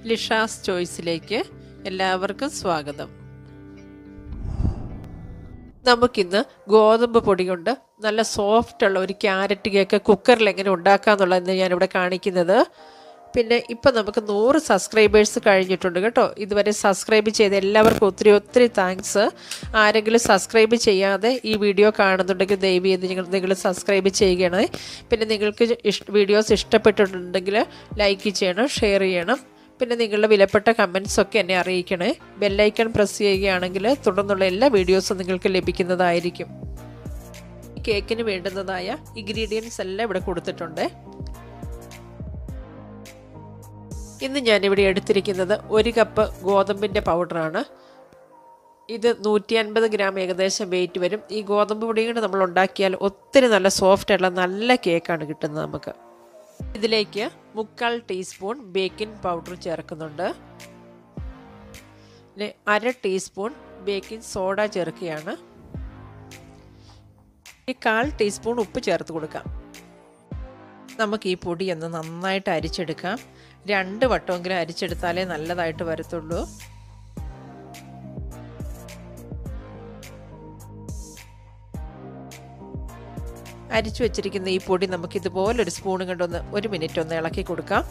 ലിഷാസ് ചോയ്സിലേക്ക് എല്ലാവർക്കും സ്വാഗതം നമുക്കിന്ന് ഗോതമ്പ് പൊടി കൊണ്ട് നല്ല സോഫ്റ്റ് ഉള്ള ഒരു ക്യാരറ്റ് കേക്ക് കുക്കറിൽ എങ്ങനെ ഉണ്ടാക്കാമെന്നുള്ളതെന്ന് ഞാനിവിടെ കാണിക്കുന്നത് പിന്നെ ഇപ്പം നമുക്ക് നൂറ് സബ്സ്ക്രൈബേഴ്സ് കഴിഞ്ഞിട്ടുണ്ട് കേട്ടോ ഇതുവരെ സബ്സ്ക്രൈബ് ചെയ്ത എല്ലാവർക്കും ഒത്തിരി ഒത്തിരി താങ്ക്സ് ആരെങ്കിലും സബ്സ്ക്രൈബ് ചെയ്യാതെ ഈ വീഡിയോ കാണുന്നുണ്ടെങ്കിൽ ദയവ് ചെയ്ത് നിങ്ങൾ നിങ്ങൾ സബ്സ്ക്രൈബ് ചെയ്യണേ പിന്നെ നിങ്ങൾക്ക് ഇഷ് വീഡിയോസ് ഇഷ്ടപ്പെട്ടിട്ടുണ്ടെങ്കിൽ ലൈക്ക് ചെയ്യണം ഷെയർ ചെയ്യണം പിന്നെ നിങ്ങളുടെ വിലപ്പെട്ട കമൻസ് ഒക്കെ എന്നെ അറിയിക്കണേ ബെല്ലൈക്കൺ പ്രസ് ചെയ്യുകയാണെങ്കിൽ തുടർന്നുള്ള എല്ലാ വീഡിയോസും നിങ്ങൾക്ക് ലഭിക്കുന്നതായിരിക്കും ഈ കേക്കിന് വേണ്ടുന്നതായ ഇൻഗ്രീഡിയൻസ് എല്ലാം ഇവിടെ കൊടുത്തിട്ടുണ്ട് ഇന്ന് ഞാനിവിടെ എടുത്തിരിക്കുന്നത് ഒരു കപ്പ് ഗോതമ്പിൻ്റെ പൗഡറാണ് ഇത് നൂറ്റി അൻപത് ഗ്രാം ഏകദേശം വെയിറ്റ് വരും ഈ ഗോതമ്പ് പൊടി കൊണ്ട് നമ്മൾ ഉണ്ടാക്കിയാൽ ഒത്തിരി നല്ല സോഫ്റ്റ് ആയിട്ടുള്ള നല്ല കേക്കാണ് കിട്ടുന്നത് നമുക്ക് ഇതിലേക്ക് മുക്കാൽ ടീസ്പൂൺ ബേക്കിംഗ് പൗഡർ ചേർക്കുന്നുണ്ട് പിന്നെ അര ടീസ്പൂൺ ബേക്കിംഗ് സോഡ ചേർക്കുകയാണ് ഈ കാൽ ടീസ്പൂൺ ഉപ്പ് ചേർത്ത് കൊടുക്കാം നമുക്ക് ഈ പൊടി ഒന്ന് നന്നായിട്ട് അരിച്ചെടുക്കാം രണ്ട് വട്ടമെങ്കിലും അരിച്ചെടുത്താലേ നല്ലതായിട്ട് വരത്തുള്ളൂ അരിച്ചു വെച്ചിരിക്കുന്ന ഈ പൊടി നമുക്ക് ഇതുപോലൊരു സ്പൂൺ കൊണ്ടൊന്ന് ഒരു മിനിറ്റ് ഒന്ന് ഇളക്കി കൊടുക്കാം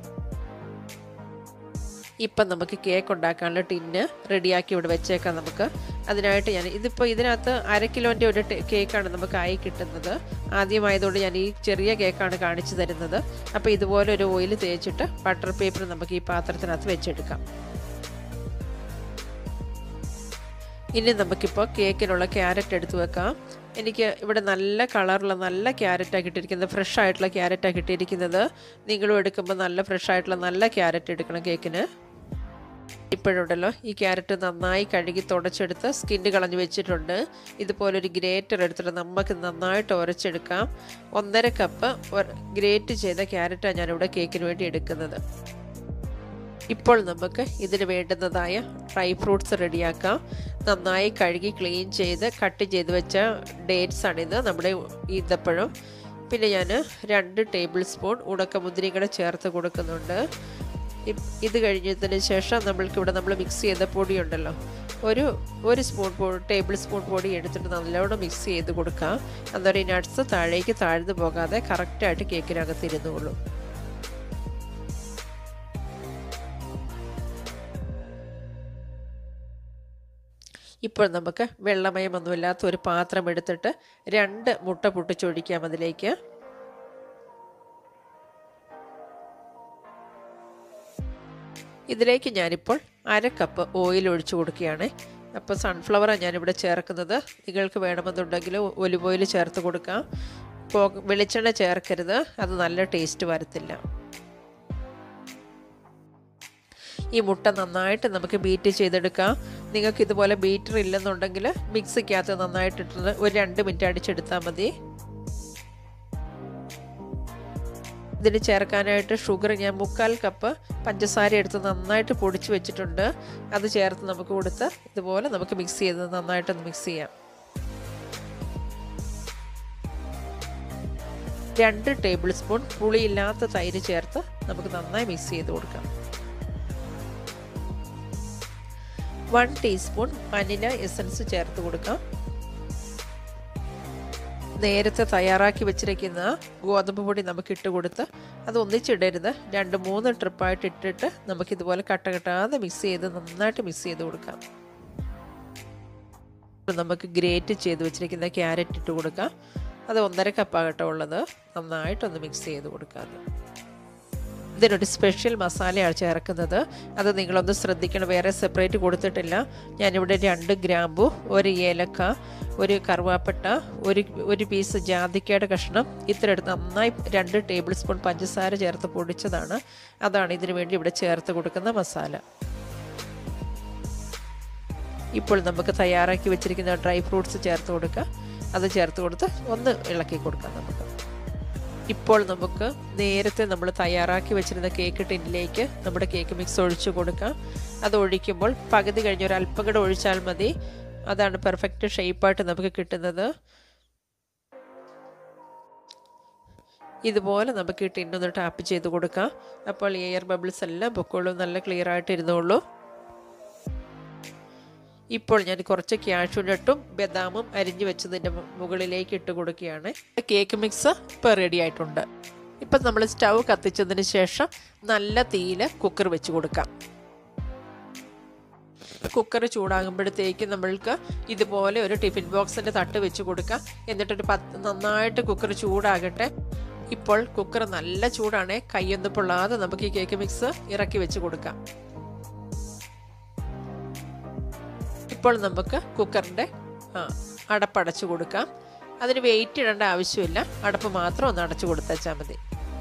ഇപ്പം നമുക്ക് കേക്ക് ഉണ്ടാക്കാനുള്ള ടിന്ന് റെഡിയാക്കി ഇവിടെ വെച്ചേക്കാം നമുക്ക് അതിനായിട്ട് ഞാൻ ഇതിപ്പോൾ ഇതിനകത്ത് അര കിലോൻ്റെ ഒരു കേക്കാണ് നമുക്ക് ആയി കിട്ടുന്നത് ആദ്യമായതുകൊണ്ട് ഞാൻ ഈ ചെറിയ കേക്കാണ് കാണിച്ചു തരുന്നത് അപ്പോൾ ഇതുപോലെ ഒരു ഓയിൽ തേച്ചിട്ട് ബട്ടർ പേപ്പർ നമുക്ക് ഈ പാത്രത്തിനകത്ത് വെച്ചെടുക്കാം ഇനി നമുക്കിപ്പോൾ കേക്കിനുള്ള ക്യാരറ്റ് എടുത്ത് വെക്കാം എനിക്ക് ഇവിടെ നല്ല കളറുള്ള നല്ല ക്യാരറ്റാണ് കിട്ടിയിരിക്കുന്നത് ഫ്രഷ് ആയിട്ടുള്ള ക്യാരറ്റാണ് കിട്ടിയിരിക്കുന്നത് നിങ്ങളും എടുക്കുമ്പോൾ നല്ല ഫ്രഷ് ആയിട്ടുള്ള നല്ല ക്യാരറ്റ് എടുക്കണം കേക്കിന് ഇപ്പോഴുണ്ടല്ലോ ഈ ക്യാരറ്റ് നന്നായി കഴുകി തുടച്ചെടുത്ത് സ്കിന്ന് കളഞ്ഞ് വെച്ചിട്ടുണ്ട് ഇതുപോലൊരു ഗ്രേറ്റർ എടുത്തിട്ട് നമുക്ക് നന്നായിട്ട് ഉരച്ചെടുക്കാം ഒന്നര കപ്പ് ഗ്രേറ്റ് ചെയ്ത ക്യാരറ്റാണ് ഞാനിവിടെ കേക്കിന് വേണ്ടി എടുക്കുന്നത് ഇപ്പോൾ നമുക്ക് ഇതിന് വേണ്ടുന്നതായ ഡ്രൈ ഫ്രൂട്ട്സ് റെഡിയാക്കാം നന്നായി കഴുകി ക്ലീൻ ചെയ്ത് കട്ട് ചെയ്ത് വെച്ച ഡേറ്റ്സ് ആണിത് നമ്മുടെ ഈന്തപ്പഴം പിന്നെ ഞാൻ രണ്ട് ടേബിൾ സ്പൂൺ ഉണക്കമുന്തിരിയും കൂടെ ചേർത്ത് കൊടുക്കുന്നുണ്ട് ഇത് കഴിഞ്ഞതിന് ശേഷം നമ്മൾക്ക് ഇവിടെ നമ്മൾ മിക്സ് ചെയ്ത പൊടിയുണ്ടല്ലോ ഒരു ഒരു സ്പൂൺ ടേബിൾ സ്പൂൺ പൊടി എടുത്തിട്ട് നല്ലോണം മിക്സ് ചെയ്ത് കൊടുക്കാം അന്നേരം ഈ നട്ട്സ് താഴേക്ക് താഴ്ന്നു പോകാതെ കറക്റ്റായിട്ട് കേക്കിനകത്ത് ഇരുന്നുള്ളൂ ഇപ്പോൾ നമുക്ക് വെള്ളമയമൊന്നുമില്ലാത്ത ഒരു പാത്രം എടുത്തിട്ട് രണ്ട് മുട്ട പൊട്ടിച്ചൊഴിക്കാം അതിലേക്ക് ഇതിലേക്ക് ഞാനിപ്പോൾ അര കപ്പ് ഓയിൽ ഒഴിച്ചു കൊടുക്കുകയാണ് അപ്പോൾ സൺഫ്ലവറാണ് ഞാനിവിടെ ചേർക്കുന്നത് നിങ്ങൾക്ക് വേണമെന്നുണ്ടെങ്കിൽ ഒലിവ് ഓയിൽ ചേർത്ത് കൊടുക്കാം വെളിച്ചെണ്ണ ചേർക്കരുത് അത് നല്ല ടേസ്റ്റ് വരത്തില്ല ഈ മുട്ട നന്നായിട്ട് നമുക്ക് ബീറ്റ് ചെയ്തെടുക്കാം നിങ്ങൾക്ക് ഇതുപോലെ ബീറ്റർ ഇല്ലെന്നുണ്ടെങ്കിൽ മിക്സിക്കകത്ത് നന്നായിട്ട് ഇട്ടിട്ട് ഒരു രണ്ട് മിനിറ്റ് അടിച്ചെടുത്താൽ മതി ഇതിന് ചേർക്കാനായിട്ട് ഷുഗർ ഞാൻ മുക്കാൽ കപ്പ് പഞ്ചസാര എടുത്ത് നന്നായിട്ട് പൊടിച്ച് വെച്ചിട്ടുണ്ട് അത് ചേർത്ത് നമുക്ക് കൊടുത്ത് ഇതുപോലെ നമുക്ക് മിക്സ് ചെയ്ത് നന്നായിട്ടൊന്ന് മിക്സ് ചെയ്യാം രണ്ട് ടേബിൾ സ്പൂൺ പുളിയില്ലാത്ത തൈര് ചേർത്ത് നമുക്ക് നന്നായി മിക്സ് ചെയ്ത് കൊടുക്കാം വൺ ടീസ്പൂൺ വനില എസൻസ് ചേർത്ത് കൊടുക്കാം നേരത്തെ തയ്യാറാക്കി വെച്ചിരിക്കുന്ന ഗോതമ്പ് പൊടി നമുക്ക് ഇട്ട് കൊടുത്ത് അത് ഒന്നിച്ചിടരുത് രണ്ട് മൂന്ന് ട്രിപ്പായിട്ട് ഇട്ടിട്ട് നമുക്കിതുപോലെ കട്ട കെട്ടാതെ മിക്സ് ചെയ്ത് നന്നായിട്ട് മിക്സ് ചെയ്ത് കൊടുക്കാം നമുക്ക് ഗ്രേറ്റ് ചെയ്ത് വെച്ചിരിക്കുന്ന ക്യാരറ്റ് ഇട്ട് കൊടുക്കാം അത് ഒന്നര കപ്പാകട്ടോ ഉള്ളത് നന്നായിട്ടൊന്ന് മിക്സ് ചെയ്ത് കൊടുക്കാം ഇതിനൊരു സ്പെഷ്യൽ മസാലയാണ് ചേർക്കുന്നത് അത് നിങ്ങളൊന്ന് ശ്രദ്ധിക്കണം വേറെ സെപ്പറേറ്റ് കൊടുത്തിട്ടില്ല ഞാനിവിടെ രണ്ട് ഗ്രാമ്പു ഒരു ഏലക്ക ഒരു കറുവാപ്പട്ട ഒരു ഒരു പീസ് ജാതിക്കയുടെ കഷ്ണം ഇത്ര എടുത്ത് നന്നായി രണ്ട് ടേബിൾ സ്പൂൺ പഞ്ചസാര ചേർത്ത് പൊടിച്ചതാണ് അതാണ് ഇതിനു വേണ്ടി ഇവിടെ ചേർത്ത് കൊടുക്കുന്ന മസാല ഇപ്പോൾ നമുക്ക് തയ്യാറാക്കി വെച്ചിരിക്കുന്ന ഡ്രൈ ഫ്രൂട്ട്സ് ചേർത്ത് കൊടുക്കുക അത് ചേർത്ത് കൊടുത്ത് ഒന്ന് ഇളക്കി കൊടുക്കാം നമുക്ക് ഇപ്പോൾ നമുക്ക് നേരത്തെ നമ്മൾ തയ്യാറാക്കി വെച്ചിരുന്ന കേക്ക് ടിന്നിലേക്ക് നമ്മുടെ കേക്ക് മിക്സ് ഒഴിച്ചു കൊടുക്കാം അത് ഒഴിക്കുമ്പോൾ പകുതി കഴിഞ്ഞ് ഒരു അല്പം കൂടെ ഒഴിച്ചാൽ മതി അതാണ് പെർഫെക്റ്റ് ഷേപ്പായിട്ട് നമുക്ക് കിട്ടുന്നത് ഇതുപോലെ നമുക്ക് ഈ ടിന്നൊന്ന് ടാപ്പ് ചെയ്ത് കൊടുക്കാം അപ്പോൾ എയർ ബബിൾസ് എല്ലാം പൊക്കോളും നല്ല ക്ലിയർ ആയിട്ട് ഇരുന്നോളൂ ഇപ്പോൾ ഞാൻ കുറച്ച് ക്യാഷു നട്ടും ബദാമും അരിഞ്ഞു വെച്ചതിൻ്റെ മുകളിലേക്ക് ഇട്ട് കൊടുക്കുകയാണ് കേക്ക് മിക്സ് ഇപ്പോൾ റെഡി ആയിട്ടുണ്ട് ഇപ്പം നമ്മൾ സ്റ്റൗ കത്തിച്ചതിന് ശേഷം നല്ല തീയിൽ കുക്കർ വെച്ച് കൊടുക്കാം കുക്കർ ചൂടാകുമ്പോഴത്തേക്ക് നമ്മൾക്ക് ഇതുപോലെ ഒരു ടിഫിൻ ബോക്സിൻ്റെ തട്ട് വെച്ച് കൊടുക്കാം എന്നിട്ടൊരു പത്ത് നന്നായിട്ട് കുക്കർ ചൂടാകട്ടെ ഇപ്പോൾ കുക്കർ നല്ല ചൂടാണ് കൈയൊന്നും പൊള്ളാതെ നമുക്ക് ഈ കേക്ക് മിക്സ് ഇറക്കി വെച്ച് കൊടുക്കാം ഇപ്പോൾ നമുക്ക് കുക്കറിൻ്റെ അടപ്പടച്ചു കൊടുക്കാം അതിന് വെയിറ്റ് ഇടേണ്ട ആവശ്യമില്ല അടപ്പ് മാത്രം ഒന്ന് അടച്ചു കൊടുത്തേച്ചാൽ മതി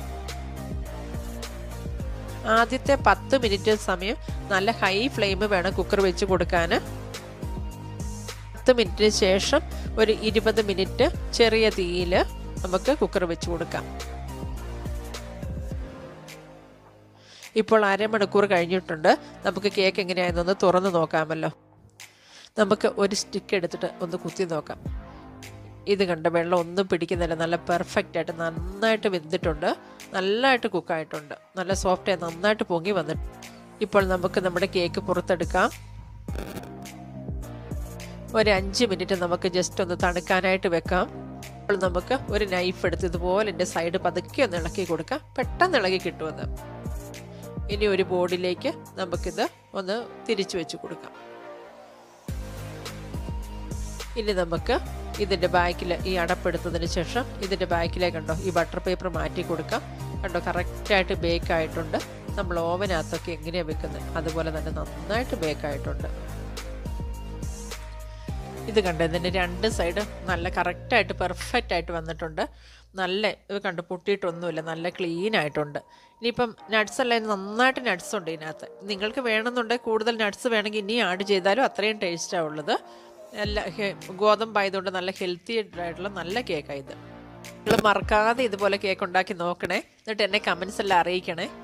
ആദ്യത്തെ പത്ത് മിനിറ്റ് സമയം നല്ല ഹൈ ഫ്ലെയിം വേണം കുക്കർ വെച്ച് കൊടുക്കാൻ പത്ത് മിനിറ്റിന് ശേഷം ഒരു ഇരുപത് മിനിറ്റ് ചെറിയ തീയിൽ നമുക്ക് കുക്കർ വെച്ച് കൊടുക്കാം ഇപ്പോൾ അരമണിക്കൂർ കഴിഞ്ഞിട്ടുണ്ട് നമുക്ക് കേക്ക് എങ്ങനെയാണെന്നൊന്ന് തുറന്ന് നോക്കാമല്ലോ നമുക്ക് ഒരു സ്റ്റിക്ക് എടുത്തിട്ട് ഒന്ന് കുത്തി നോക്കാം ഇത് കണ്ട വെള്ളം ഒന്നും പിടിക്കുന്നില്ല നല്ല പെർഫെക്റ്റ് ആയിട്ട് നന്നായിട്ട് വെന്തിട്ടുണ്ട് നല്ലതായിട്ട് കുക്കായിട്ടുണ്ട് നല്ല സോഫ്റ്റായി നന്നായിട്ട് പൊങ്ങി വന്നിട്ട് ഇപ്പോൾ നമുക്ക് നമ്മുടെ കേക്ക് പുറത്തെടുക്കാം ഒരു അഞ്ച് മിനിറ്റ് നമുക്ക് ജസ്റ്റ് ഒന്ന് തണുക്കാനായിട്ട് വെക്കാം അപ്പോൾ നമുക്ക് ഒരു നൈഫ് എടുത്ത് ഇതുപോലെ എൻ്റെ സൈഡ് പതുക്കെ ഒന്ന് ഇളക്കി കൊടുക്കാം പെട്ടെന്ന് ഇളകി കിട്ടുമെന്ന് ഇനി ഒരു ബോർഡിലേക്ക് നമുക്കിത് ഒന്ന് തിരിച്ചു വെച്ച് കൊടുക്കാം ഇനി നമുക്ക് ഇതിൻ്റെ ബാക്കിൽ ഈ അടപ്പെടുത്തതിന് ശേഷം ഇതിൻ്റെ ബാക്കിലേക്ക് കണ്ടോ ഈ ബട്ടർ പേപ്പർ മാറ്റി കൊടുക്കാം കണ്ടോ കറക്റ്റായിട്ട് ബേക്ക് ആയിട്ടുണ്ട് നമ്മൾ ഓവനകത്തൊക്കെ എങ്ങനെയാണ് വെക്കുന്നത് അതുപോലെ തന്നെ നന്നായിട്ട് ബേക്ക് ആയിട്ടുണ്ട് ഇത് കണ്ടോ ഇതിൻ്റെ രണ്ട് സൈഡ് നല്ല കറക്റ്റായിട്ട് പെർഫെക്റ്റ് ആയിട്ട് വന്നിട്ടുണ്ട് നല്ല ഇത് കണ്ടു പൊട്ടിയിട്ടൊന്നുമില്ല നല്ല ക്ലീൻ ആയിട്ടുണ്ട് ഇനിയിപ്പം നട്ട്സ് എല്ലാം നന്നായിട്ട് നട്ട്സ് ഉണ്ട് ഇതിനകത്ത് നിങ്ങൾക്ക് വേണമെന്നുണ്ടെങ്കിൽ കൂടുതൽ നട്ട്സ് വേണമെങ്കിൽ ഇനി ആഡ് ചെയ്താലും അത്രയും ടേസ്റ്റാണ് ഉള്ളത് നല്ല ഗോതമ്പായതുകൊണ്ട് നല്ല ഹെൽത്തി ആയിട്ടുള്ള നല്ല കേക്കാണ് ഇത് നിങ്ങൾ മറക്കാതെ ഇതുപോലെ കേക്ക് ഉണ്ടാക്കി നോക്കണേ എന്നിട്ട് എന്നെ കമൻസ് എല്ലാം അറിയിക്കണേ